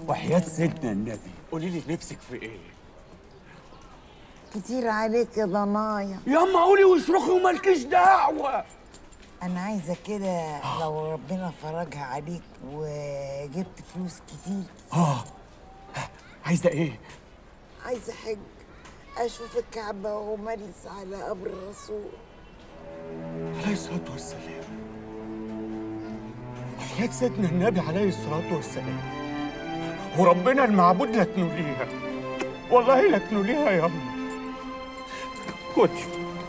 وحياة سيدنا النبي قولي لي نفسك في ايه؟ كتير عليك يا ضنايا ياما قولي واصرخي ومالكيش دعوة انا عايزه كده لو ربنا فرجها عليك وجبت فلوس كتير اه عايزة ايه؟ عايزه حج اشوف الكعبه ومجلس على قبر الرسول عليه الصلاة والسلام وحياة سيدنا النبي عليه الصلاة والسلام وربنا المعبود لا تنوليها والله لا تنوليها ياما خدي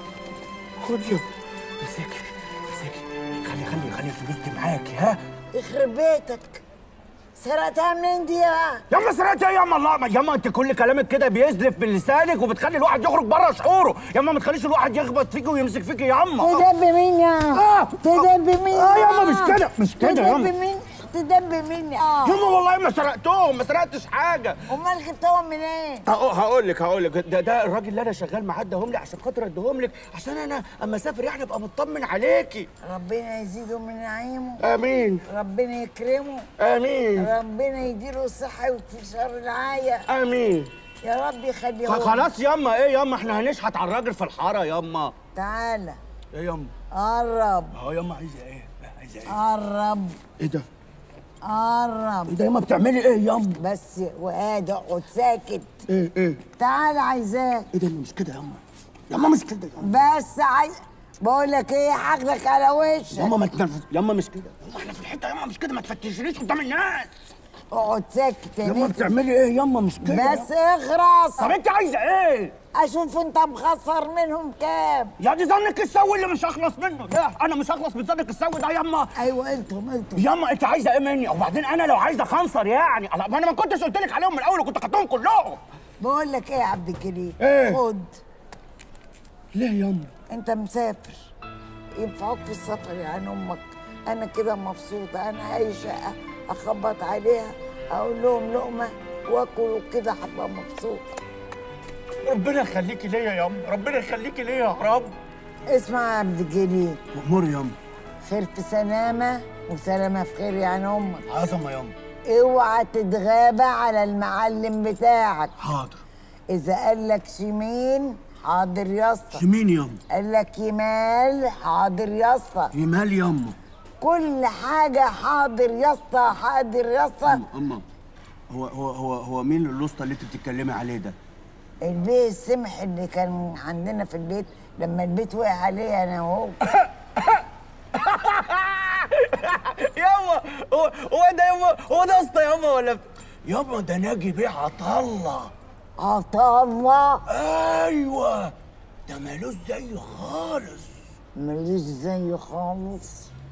خدي امسكي امسكي خلي خلي خلي الفلوس دي معاكي ها يخرب بيتك سرقتها منين دي يا ياما سرقتي ايه ياما الله ياما انت كل كلامك كده بيزلف من لسانك وبتخلي الواحد يخرج بره شعوره ياما ما تخليش الواحد يخبط فيكي ويمسك فيكي ياما تدب مين يا آه. تدب مين اه يا؟ ياما مش كده مش كده تدب ياما مين تدب مين اه ياما والله ما سرقتهم ما سرقتش حاجه امال جبتهم منين هقول لك هقول لك ده ده الراجل اللي انا شغال معاه اداهم لي عشان خاطر اديهم لك عشان انا اما اسافر يعني ابقى مطمن عليكي ربنا يزيده من نعيمه امين ربنا يكرمه امين ربنا يديله الصحة وانتشار العاية امين يا رب يخليه خ- خلاص ياما ايه ياما احنا هنشحت على الراجل في الحاره ياما تعالى ايه ياما قرب اه ياما عايزه ايه عايزه ايه قرب ايه ده قرب ايه ده ياما بتعملي ايه ياما بس وقاعد اقعد ساكت ايه ايه تعالى عايزاك ايه ده مش كده ياما ياما مش كده ياما بس عايز بقول لك ايه هاخدك على وشك ياما ما تنرفز ياما مش كده ياما احنا في الحته ياما مش كده ما تفتشنيش قدام الناس اقعد ساكت يا ياما بنت. بتعملي ايه ياما مش كده بس اخرس طب انت عايزه ايه اشوف انت مخسر منهم كام يا دي ظنك السوي اللي مش هخلص منه ده انا مش هخلص من ظنك السوي ده ياما ايوه انتم انتم ياما انت عايزه ايه مني وبعدين انا لو عايزه خنصر يعني الله، ما انا ما كنتش قلت لك عليهم من الاول وكنت خدتهم كلهم بقول لك ايه يا عبد الجليل ايه؟ خد ليه ياما انت مسافر ينفعوك في السفر يعني امك انا كده مبسوطه انا اي شقه اخبط عليها اقول لهم لقمه واكل وكده هبقى مبسوطه ربنا يخليكي ليا ياما ربنا يخليكي ليا يا رب اسمع يا عبد الجليل مأمور ياما خير في سلامه وسلامه في خير يعني امك عظمه ياما اوعى تتغابى على المعلم بتاعك حاضر اذا قال لك شمين حاضر يا اسطى مين ياما قال لك يمال حاضر يا اسطى يمال ياما كل حاجه حاضر يا اسطى حاضر يا اسطى اما هو هو هو هو مين الوسطى اللي انت بتتكلمي عليه ده البيت السمح اللي كان عندنا في البيت لما البيت وقع عليه انا وهو ياما هو هو ده ياما هو ده اسطى ياما ولا ياما ده ناجي بيه عطله عطا الله ايوه ده مالوش زي خالص ماليش زيه خالص